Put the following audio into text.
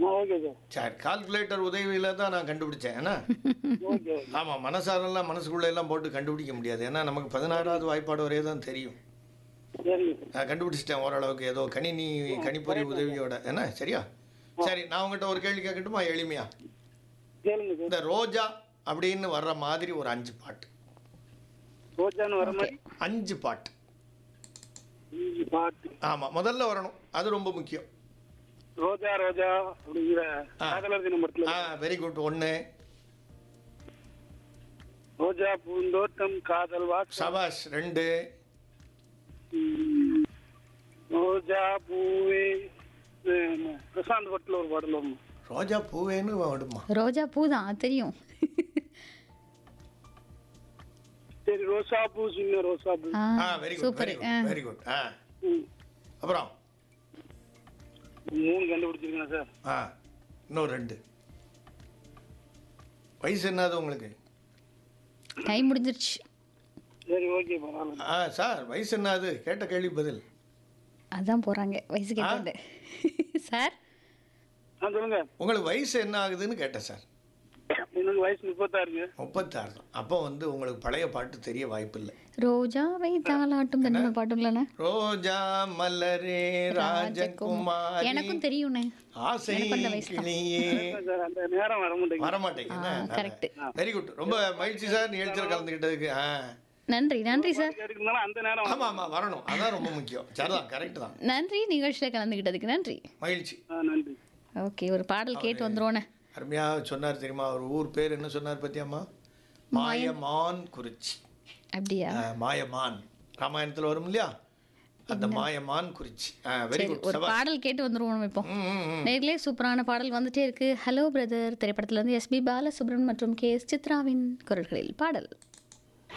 ஆ okay sir சரி calculator உதவியில் தான் நான் கண்டுபிடிச்சேன் ஏன்னா ஓகே ஆமாம் மனசாரெல்லாம் மனசுக்குள்ளே எல்லாம் போட்டு கண்டுபிடிக்க முடியாது ஏன்னா நமக்கு பதினாறாவது வாய்ப்பாடு வரையே தான் தெரியும் சரிங்க சார் நான் கண்டுபிடிச்சிட்டேன் ஓரளவுக்கு ஏதோ கணினி கணிப்பொறி உதவியோட என்ன சரியா சரி நான் உங்கள்கிட்ட ஒரு கேள்வி கேட்கட்டுமா எளிமையா கேளுங்க சார் இந்த ரோஜா அப்படின்னு வர்ற மாதிரி ஒரு அஞ்சு பாட்டு ரோஜான்னு வர மாதிரி அஞ்சு பாட்டு இஞ்சி பாட்டு ஆமாம் முதல்ல வரணும் அது ரொம்ப முக்கியம் ரோஜா ரோஜா அப்படிங்கிற ஆ. காதலர் தினம் படத்துல ஆ வெரி குட் ஒன்று ரோஜா பூந்தோட்டம் காதல் வாசம் சபாஷ் ரெண்டு ம், ரோஜா பூவே அஹ், பிரசாந்த் பட்டில் ஒரு பாடல் வரும் ரோஜா பூவேன்னு விடுமா ரோஜா பூ தான் அது தெரியும் சரி ரோசா பூ சின்ன ரோசா பூ ஆ ஆ very good super very ah good very good ஆ ம். அப்புறம் மூணு கண்டுபிடிச்சிருக்கேன் சார் ஆ இன்னும் ரெண்டு வயசு என்னது உங்களுக்கு டைம் முடிஞ்சிருச்சு சரி ஓகே பரவாயில்ல ஆ சார் வயசு என்னது கேட்ட கேள்வி பதில் அதான் போறாங்க வயசு கேட்டது சார் ஆ சொல்லுங்க உங்களுக்கு வயசு என்ன ஆகுதுன்னு கேட்டேன் சார் எனக்கு வயசு முப்பத்தாறுங்க முப்பத்தாறு தான் அப்போ வந்து உங்களுக்கு பழைய பாட்டு தெரிய வாய்ப்பு இல்லை ரோஜாவை தாளாட்டும் தண்ணி பாட்டுங்களே ரோஜா மலரே ராஜகுமாரி எனக்கும் தெரியும்ண்ணே ஆசை எனக்கு அந்த வயசு தான். கிளியே சார் அந்த நேரம் வர மாட்டேங்குது வர மாட்டேங்குது correct. வெரி குட் ரொம்ப மகிழ்ச்சி சார் நிகழ்ச்சியில் கலந்துக்கிட்டதுக்கு ஆ நன்றி நன்றி சார் கேட்டுக்கிறதுனால அந்த நேரம் ஆமா ஆமா வரணும் அதான் ரொம்ப முக்கியம் சரிதான் கரெக்ட் தான் நன்றி நிகழ்ச்சியில் கலந்துக்கிட்டதுக்கு நன்றி மகிழ்ச்சி ஆ நன்றி ஓகே ஒரு பாடல் கேட்டு வந்துருவோண்ணே அருமையாக சொன்னார் தெரியுமா அவர் ஊர் பேர் என்ன சொன்னார் பத்தியாம்மா மாயமான் குறிச்சி அப்படியா ஆ, மாயமான் ராமாயணத்தில் வரும் இல்லையா அந்த மாயமான் குறிச்சி வெரி சரி குட் ஒரு பாடல் கேட்டு வந்துருவோம் இப்போ ம் ம், ம் நேர்களே சூப்பரான பாடல் வந்துட்டே இருக்கு ஹலோ பிரதர் திரைப்படத்துல இருந்து எஸ்பி பாலசுப்ரமணியன் மற்றும் கே எஸ் சித்ராவின் குரல்களில் பாடல்